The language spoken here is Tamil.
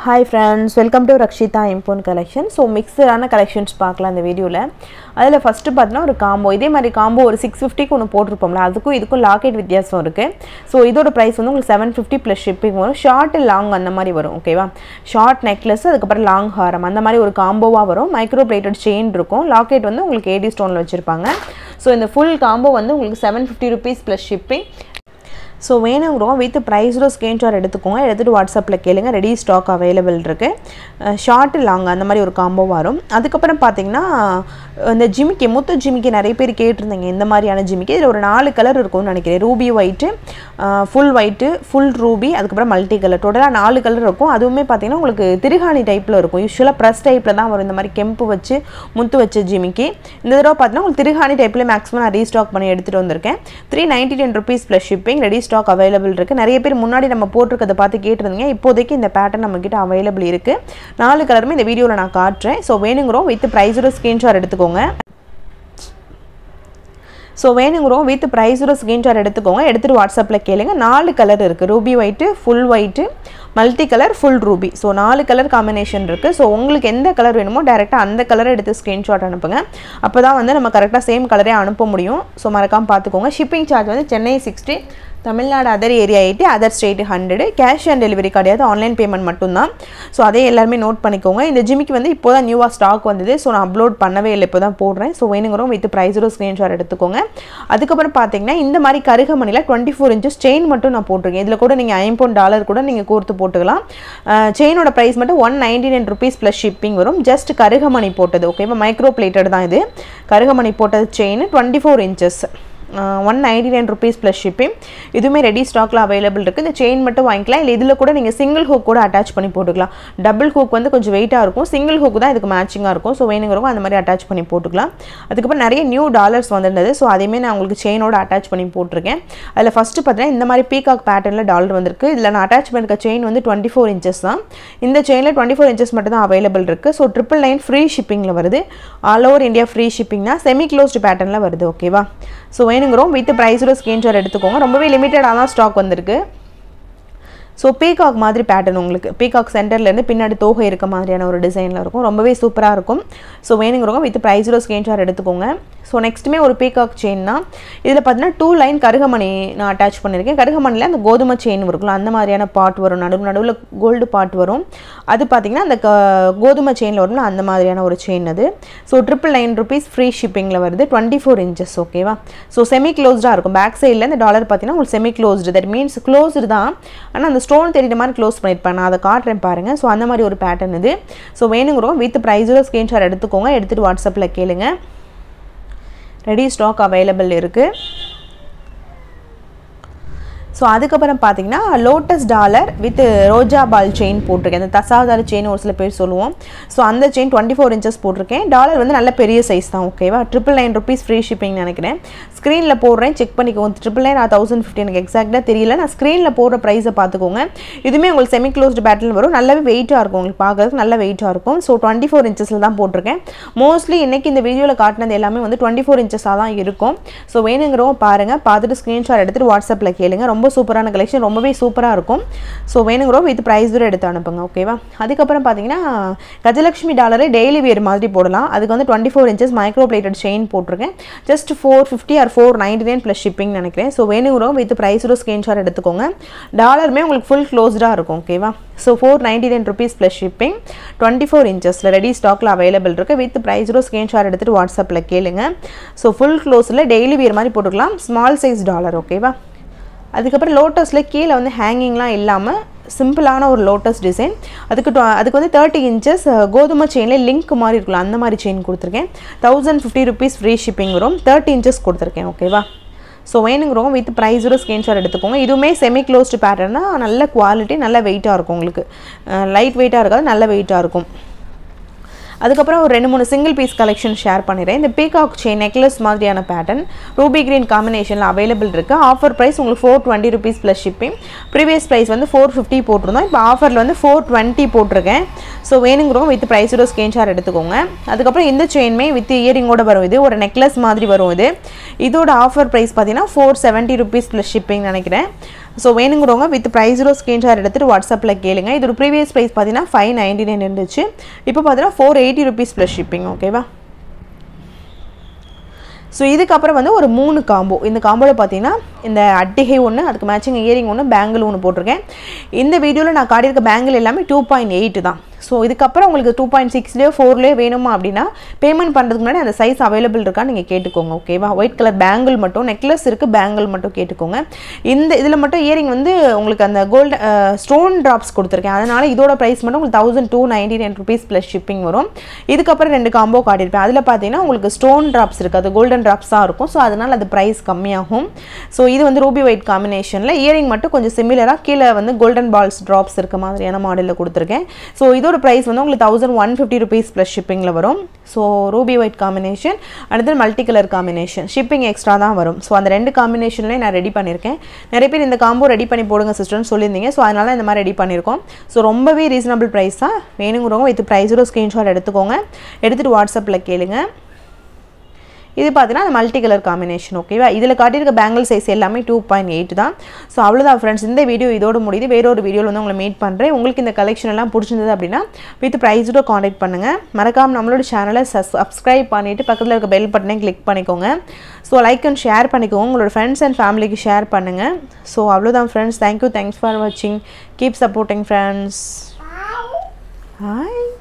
hi friends welcome to Rakshitha இம்போன் கலெக்ஷன் ஸோ மிக்சடான கலெக்ஷன்ஸ் பார்க்கலாம் இந்த வீடியோவில் அதில் ஃபஸ்ட்டு பார்த்தீங்கன்னா ஒரு காம்போ இதே மாதிரி காம்போ ஒரு சிக்ஸ் ஃபிஃப்டிக்கு ஒன்று போட்டிருப்போம்ல அதுக்கும் இதுக்கும் லாக்கெட் வித்தியாசம் இருக்குது ஸோ இதோட ப்ரைஸ் வந்து உங்களுக்கு செவன் ஃபிஃப்டி ப்ளஸ் ஷிப்பிங் வரும் ஷார்ட் லாங் அந்த மாதிரி வரும் ஓகேவா ஷார்ட் நெக்லஸ் அதுக்கப்புறம் லாங் ஹாரம் அந்த மாதிரி ஒரு காம்போவாக வரும் மைக்ரோ பிளேட்டட் செயின் இருக்கும் லாக்கெட் வந்து உங்களுக்கு ஏடி ஸ்டோனில் வச்சுருப்பாங்க ஸோ இந்த ஃபுல் காம்போ வந்து உங்களுக்கு seven fifty rupees plus shipping so வேணுங்கிறோம் வித் ப்ரைஸோட ஸ்க்ரீன்ஷாட் எடுத்துக்கோங்க எடுத்துகிட்டு வாட்ஸ்அப்பில் கேளுங்க ரெடி ஸ்டாக் அவைலபிள் இருக்குது ஷார்ட் லாங் அந்த மாதிரி ஒரு காம்போ வரும் அதுக்கப்புறம் பார்த்தீங்கன்னா இந்த ஜிமிக்கி முத்து ஜிமிக்கி நிறைய பேர் கேட்டிருந்தீங்க இந்த மாதிரியான ஜிமிக்கி இதில் ஒரு நாலு கலர் இருக்கும்னு நினைக்கிறேன் ruby white full white full ruby அதுக்கப்புறம் மல்டி கலர் டோட்டலாக நாலு கலர் இருக்கும் அதுவுமே பார்த்தீங்கன்னா உங்களுக்கு திருகாணி டைப்பில் இருக்கும் யூஸ்வலாக ப்ரெஸ் டைப்பில் தான் வரும் இந்த மாதிரி கெம்பு வச்சு முத்து வச்ச ஜிமிக்கி இந்த தடவை பார்த்தீங்கன்னா உங்களுக்கு திருகாணி டைப்பில் மேக்ஸிமம் நான் ரீஸ்டாக் பண்ணி எடுத்துகிட்டு வந்திருக்கேன் three ninety ten rupees plus shipping ready stock available இருக்குது நிறைய பேர் முன்னாடி நம்ம போட்டிருக்கதை பார்த்து கேட்டிருந்தீங்க இப்போதைக்கு இந்த பேட்டர்ன் நம்மக்கிட்ட அவைலபிள் இருக்குது நாலு கலருமே இந்த வீடியோவில் நான் காட்டுறேன் ஸோ வேணுங்கிறோம் வித் ப்ரைஸோட ஸ்க்ரீன்ஷாட் எடுத்துக்கோங்க ஸோ வேணுங்கிறோம் வித் ப்ரைஸோட ஸ்க்ரீன்ஷாட் எடுத்துக்கோங்க எடுத்துகிட்டு வாட்ஸ்அப்பில் கேளுங்க நாலு கலர் இருக்குது ruby white full white multi colour full ruby so நாலு கலர் காம்பினேஷன் இருக்குது ஸோ உங்களுக்கு எந்த கலர் வேணுமோ டேரெக்டாக அந்த கலரை எடுத்து ஸ்க்ரீன்ஷாட் அனுப்புங்க அப்போ தான் வந்து நம்ம கரெக்டாக சேம் கலரே அனுப்ப முடியும் ஸோ மறக்காமல் பார்த்துக்கோங்க ஷிப்பிங் சார்ஜ் வந்து Chennai sixty Tamil Nadu other area eighty other state hundred cash on delivery கிடையாது ஆன்லைன் பேமெண்ட் மட்டும்தான் ஸோ அதே எல்லாருமே நோட் பண்ணிக்கோங்க இந்த ஜிமிக்கு வந்து இப்போ தான் நியூவாக ஸ்டாக் வந்தது ஸோ நான் அப்லோட் பண்ணவே இல்லை இப்போ தான் போடுறேன் ஸோ வேணுங்கிறோம் வித் ப்ரைஸோட ஸ்க்ரீன்ஷாட் எடுத்துக்கோங்க அதுக்கப்புறம் பார்த்தீங்கன்னா இந்த மாதிரி கருகமணியில் டுவெண்ட்டி ஃபோர் இன்ச்சஸ் செயின் மட்டும் நான் போட்டிருக்கேன் இதில் கூட நீங்கள் ஐம்பொன் டாலர் கூட நீங்கள் கோர்த்து போட்டுக்கலாம் செயினோட ப்ரைஸ் மட்டும் one ninety nine rupees plus shipping வரும் ஜஸ்ட் கருகமணி போட்டது ஓகேவா மைக்ரோ பிளேட்டட் தான் இது கருகமணி போட்டது chain twenty four inches one ninety nine rupees plus shipping இதுவுமே ரெடி ஸ்டாக்கில் அவைலபிள் இருக்குது இந்த செயின் மட்டும் வாங்கிக்கலாம் இல்லை இதில் கூட நீங்கள் சிங்கிள் ஹூக் கூட அட்டாச் பண்ணி போட்டுக்கலாம் டபுள் ஹூக் வந்து கொஞ்சம் வெயிட்டாக இருக்கும் சிங்கிள் ஹூக் தான் இதுக்கு மேட்சிங்காக இருக்கும் ஸோ வேணுங்கிறவங்க அந்த மாதிரி அட்டாச் பண்ணி போட்டுக்கலாம் அதுக்கப்புறம் நிறைய நியூ டாலர்ஸ் வந்துருந்தது ஸோ அதையுமே நான் உங்களுக்கு செயினோட அட்டாச் பண்ணி போட்டிருக்கேன் அதில் ஃபஸ்ட்டு பார்த்தீங்கன்னா இந்த மாதிரி பீகாக் பேட்டர்னில் டாலர் வந்திருக்கு இதில் நான் அட்டாச் பண்ணிருக்க செயின் வந்து டுவெண்ட்டி ஃபோர் இன்ச்சஸ் தான் இந்த செயினில் டுவெண்ட்டி ஃபோர் இன்ச்சஸ் மட்டும் தான் அவைலபிள் இருக்குது ஸோ ட்ரிபிள் நைன் ஃப்ரீ ஷிப்பிங்கில் வருது all over India free shipping தான் செமி க்ளோஸ்டு பேட்டர்னில் வருது ஓகேவா ஸோ வேணுங்கிறோம் வித் ப்ரைஸோட ஸ்க்ரீன்ஷாட் எடுத்துக்கோங்க ரொம்பவே லிமிட்டடாக தான் ஸ்டாக் வந்திருக்கு ஸோ பீகாக் மாதிரி பேட்டர்ன் உங்களுக்கு பீகாக் சென்டர்லேருந்து பின்னாடி தோகை இருக்க மாதிரியான ஒரு டிசைனில் இருக்கும் ரொம்பவே சூப்பராக இருக்கும் ஸோ வேணுங்கிறவங்க வித் ப்ரைஸோட ஸ்க்ரீன்ஷாட் எடுத்துக்கோங்க ஸோ நெக்ஸ்ட்டுமே ஒரு பீகாக் செயின் தான் இதில் பார்த்தீங்கன்னா டூ லைன் கருகமணி நான் அட்டாச் பண்ணியிருக்கேன் கருகமணியில் அந்த கோதுமை செயின் இருக்கும்ல அந்த மாதிரியான பாட் வரும் நடுவு நடுவில் கோல்டு பாட் வரும் அது பார்த்திங்கன்னா அந்த கோதுமை செயினில் வரும்ல அந்த மாதிரியான ஒரு செயின் அது so triple nine rupees free ஷிப்பிங்கில் வருது டுவெண்ட்டி ஃபோர் இன்ச்சஸ் ஓகேவா ஸோ செமி க்ளோஸ்டாக இருக்கும் பேக் சைடில் இந்த டாலர் பார்த்தீங்கன்னா உங்களுக்கு semi closed that means closed தான் ஆனால் அந்த ஸ்டோன் தெரியுற மாதிரி க்ளோஸ் பண்ணியிருப்பேன் நான் அதை காட்டுறேன் பாருங்கள் ஸோ அந்த மாதிரி ஒரு பேட்டர்ன் இது ஸோ வேணுங்கிறோம் வித் ப்ரைஸோட ஸ்க்ரீன்ஷாட் எடுத்துக்கோங்க எடுத்துகிட்டு வாட்ஸ்அப்பில் கேளுங்க ரெடி ஸ்டாக் அவைலபிள் இருக்குது ஸோ அதுக்கப்புறம் பார்த்தீங்கன்னா லோட்டஸ் டாலர் வித் ரோஜா பால் செயின் போட்டிருக்கேன் அந்த தசாவதார செயின் ஒரு சில பேர் சொல்லுவோம் ஸோ அந்த செயின் டுவெண்ட்டி ஃபோர் இன்ச்சஸ் போட்டிருக்கேன் டாலர் வந்து நல்ல பெரிய சைஸ் தான் ஓகேவா triple nine rupees free shipping நினைக்கிறேன் ஸ்க்ரீனில் போடுறேன் செக் பண்ணிக்கோங்க ட்ரிபிள் நைன் தௌசண்ட் ஃபிஃப்டி எனக்கு எக்ஸாக்டாக தெரியல நான் ஸ்க்ரீனில் போடுற ப்ரைஸை பார்த்துக்கோங்க இதுவுமே உங்களுக்கு செமி க்ளோஸ்டு பேட்டில் வரும் நல்லாவே வெயிட்டாக இருக்கும் உங்களுக்கு பார்க்கறதுக்கு நல்ல வெயிட்டாக இருக்கும் ஸோ டுவெண்ட்டி ஃபோர் இன்ச்சஸில் தான் போட்டிருக்கேன் மோஸ்ட்லி இன்றைக்கி இந்த வீடியோவில் காட்டினது எல்லாமே வந்து டுவெண்ட்டி ஃபோர் இன்ச்சஸாக தான் இருக்கும் ஸோ வேணுங்கிறவங்க பாருங்கள் பார்த்துட்டு ஸ்க்ரீன்ஷாட் எடுத்துகிட்டு வாட்ஸ்அப்பில் கேளுங்க ரொம்ப சூப்பரான கலெக்ஷன் ரொம்பவே சூப்பராக இருக்கும் ஸோ வேணுங்கிறோம் வித் ப்ரைஸ் தூரம் எடுத்து அனுப்புங்க ஓகேவா அதுக்கப்புறம் பார்த்தீங்கன்னா கஜலக்ஷ்மி டாலரே டெய்லி வேர் மாதிரி போடலாம் அதுக்கு வந்து twenty four inches micro plated chain போட்டிருக்கேன் just four fifty or four ninety nine plus shipping நினைக்கிறேன் ஸோ வேணுங்கிறோம் வித் ப்ரைஸோட ஸ்க்ரீன்ஷாட் எடுத்துக்கோங்க டாலருமே உங்களுக்கு ஃபுல் க்ளோஸ்டாக இருக்கும் ஓகேவா so four ninety nine rupees plus shipping twenty four இன்ச்சஸில் ரெடி ஸ்டாக்கில் அவைலபிள் இருக்குது வித் ப்ரைஸோட ஸ்க்ரீன்ஷாட் எடுத்துகிட்டு வாட்ஸ்அப்பில் கேளுங்க ஸோ ஃபுல் க்ளோஸில் டெய்லி வேர் மாதிரி போட்டுக்கலாம் ஸ்மால் சைஸ் டாலர் ஓகேவா அதுக்கப்புறம் லோட்டஸில் கீழே வந்து ஹேங்கிங்லாம் இல்லாமல் சிம்பிளான ஒரு லோட்டஸ் டிசைன் அதுக்கு அதுக்கு வந்து தேர்ட்டி இன்ச்சஸ் கோதுமை செயினில் லிங்க் மாதிரி இருக்கலாம் அந்த மாதிரி செயின் கொடுத்துருக்கேன் thousand fifty rupees free shipping வரும் தேர்ட்டி இன்ச்சஸ் கொடுத்துருக்கேன் ஓகேவா ஸோ வேணுங்கிறவங்க வித் ப்ரைஸோட ஸ்க்ரீன்ஷாட் எடுத்துக்கோங்க இதுவுமே செமி க்ளோஸ்டு பேட்டர்ன் தான் நல்ல குவாலிட்டி நல்ல வெயிட்டாக இருக்கும் உங்களுக்கு லைட் வெயிட்டாக இருக்காது நல்ல வெயிட்டாக இருக்கும் அதுக்கப்புறம் ஒரு ரெண்டு மூணு சிங்கிள் பீஸ் கலெக்ஷன் ஷேர் பண்ணிடுறேன் இந்த பீகாக் செயின் நெக்லஸ் மாதிரியான பேட்டர்ன் ரூபி கிரீன் காம்பினேஷனில் அவைலபிள் இருக்குது ஆஃபர் ப்ரைஸ் உங்களுக்கு four twenty rupees plus shipping previous price வந்து ஃபோர் ஃபிஃப்டி போட்டிருந்தோம் இப்போ ஆஃபரில் வந்து ஃபோர் டுவெண்ட்டி போட்டிருக்கேன் ஸோ வேணுங்கிறவங்க வித் ப்ரைஸோட ஸ்க்ரீன்ஷாட் எடுத்துக்கோங்க அதுக்கப்புறம் இந்த செயின்மே வித் இயரிங்கோட வரும் இது ஒரு நெக்லஸ் மாதிரி வரும் இது இதோட ஆஃபர் ப்ரைஸ் பார்த்தீங்கன்னா four seventy rupees plus shipping நினைக்கிறேன் ஸோ வேணுங்கிறவங்க வித் ப்ரைஸோட ஸ்க்ரீன்ஷாட் எடுத்துகிட்டு வாட்ஸ்அப்பில் கேளுங்க இதோட ப்ரீவியஸ் ப்ரைஸ் பார்த்தீங்கன்னா ஃபைவ் நைன்டி நைன் இருந்துச்சு இப்போ பார்த்தீங்கன்னா four eighty rupees plus shipping ஓகேவா ஸோ இதுக்கப்புறம் வந்து ஒரு மூணு காம்போ இந்த காம்போவில் பார்த்தீங்கன்னா இந்த அட்டிகை ஒன்று அதுக்கு மேட்சிங் இயரிங் ஒன்று பேங்கிள் ஒன்று போட்டிருக்கேன் இந்த வீடியோவில் நான் காட்டியிருக்க பேங்கிள் எல்லாமே டூ பாயிண்ட் எயிட் தான் ஸோ இதுக்கப்புறம் உங்களுக்கு டூ பாயிண்ட் சிக்ஸ்லேயோ ஃபோர்லேயோ வேணுமா அப்படின்னா பேமெண்ட் பண்ணுறதுக்கு முன்னாடி அந்த சைஸ் அவைலபிள் இருக்கா நீங்கள் கேட்டுக்கோங்க ஓகேவா ஒயிட் கலர் பேங்கிள் மட்டும் நெக்லஸ் இருக்குது பேங்கிள் மட்டும் கேட்டுக்கோங்க இந்த இதில் மட்டும் இயரிங் வந்து உங்களுக்கு அந்த கோல்டு ஸ்டோன் ட்ராப்ஸ் கொடுத்துருக்கேன் அதனால் இதோட ப்ரைஸ் மட்டும் உங்களுக்கு thousand two ninety nine rupees plus shipping வரும் இதுக்கப்புறம் ரெண்டு காம்போ காட்டியிருப்பேன் அதில் பார்த்தீங்கன்னா உங்களுக்கு ஸ்டோன் ட்ராப்ஸ் இருக்குது அது கோல்டன் ட்ராப்ஸ் தான் இருக்கும் ஸோ அதனால் அது ப்ரைஸ் கம்மியாகும் ஸோ இது வந்து ரூபி ஒயிட் காம்பினேஷனில் இயரிங் மட்டும் கொஞ்சம் சிமிலராக கீழே வந்து கோல்டன் பால்ஸ் ட்ராப்ஸ் இருக்க மாதிரியான மாடலில் கொடுத்துருக்கேன் ஸோ இதோட ப்ரைஸ் வந்து உங்களுக்கு thousand one fifty rupees plus ஷிப்பிங்கில் வரும் ஸோ ரூபி ஒயிட் காம்பினேஷன் அடுத்து multi colour combination shipping extra தான் வரும் ஸோ அந்த ரெண்டு காம்பினேஷன்லேயே நான் ரெடி பண்ணியிருக்கேன் நிறைய பேர் இந்த காம்போ ரெடி பண்ணி போடுங்க சிஸ்டர்னு சொல்லியிருந்தீங்க ஸோ அதனால் இந்த மாதிரி ரெடி பண்ணியிருக்கோம் ஸோ ரொம்பவே ரீசனபிள் ப்ரைஸ் தான் வேணுங்கிறவங்க வித் ப்ரைஸோட ஸ்க்ரீன்ஷாட் எடுத்துக்கோங்க எடுத்துகிட்டு வாட்ஸ்அப்பில் கேளுங்க இது பார்த்தீங்கன்னா அந்த மல்டி கலர் காம்பினேஷன் ஓகேவா இதில் காட்டியிருக்க பேங்கிள் சைஸ் எல்லாமே டூ பாயிண்ட் எயிட் தான் ஸோ அவ்வளோதான் ஃப்ரெண்ட்ஸ் இந்த வீடியோ இதோட முடியுது வேறொரு வீடியோவில் வந்து உங்களை மீட் பண்ணுறேன் உங்களுக்கு இந்த கலெக்ஷன் எல்லாம் பிடிச்சிருந்தது அப்படின்னா வித் ப்ரைஸோட காண்டாக்ட் பண்ணுங்கள் மறக்காமல் நம்மளோட சேனலை சப்ஸ்கிரைப் பண்ணிவிட்டு பக்கத்தில் இருக்க பெல் பட்டனை கிளிக் பண்ணிக்கோங்க ஸோ லைக் அண்ட் ஷேர் பண்ணிக்கோங்க உங்களோட ஃப்ரெண்ட்ஸ் அண்ட் ஃபேமிலிக்கு ஷேர் பண்ணுங்கள் ஸோ அவ்வளோதான் ஃப்ரெண்ட்ஸ் தேங்க்யூ தேங்க்ஸ் ஃபார் வாட்சிங் கீப் சப்போர்ட்டிங் ஃப்ரெண்ட்ஸ் ஹாய்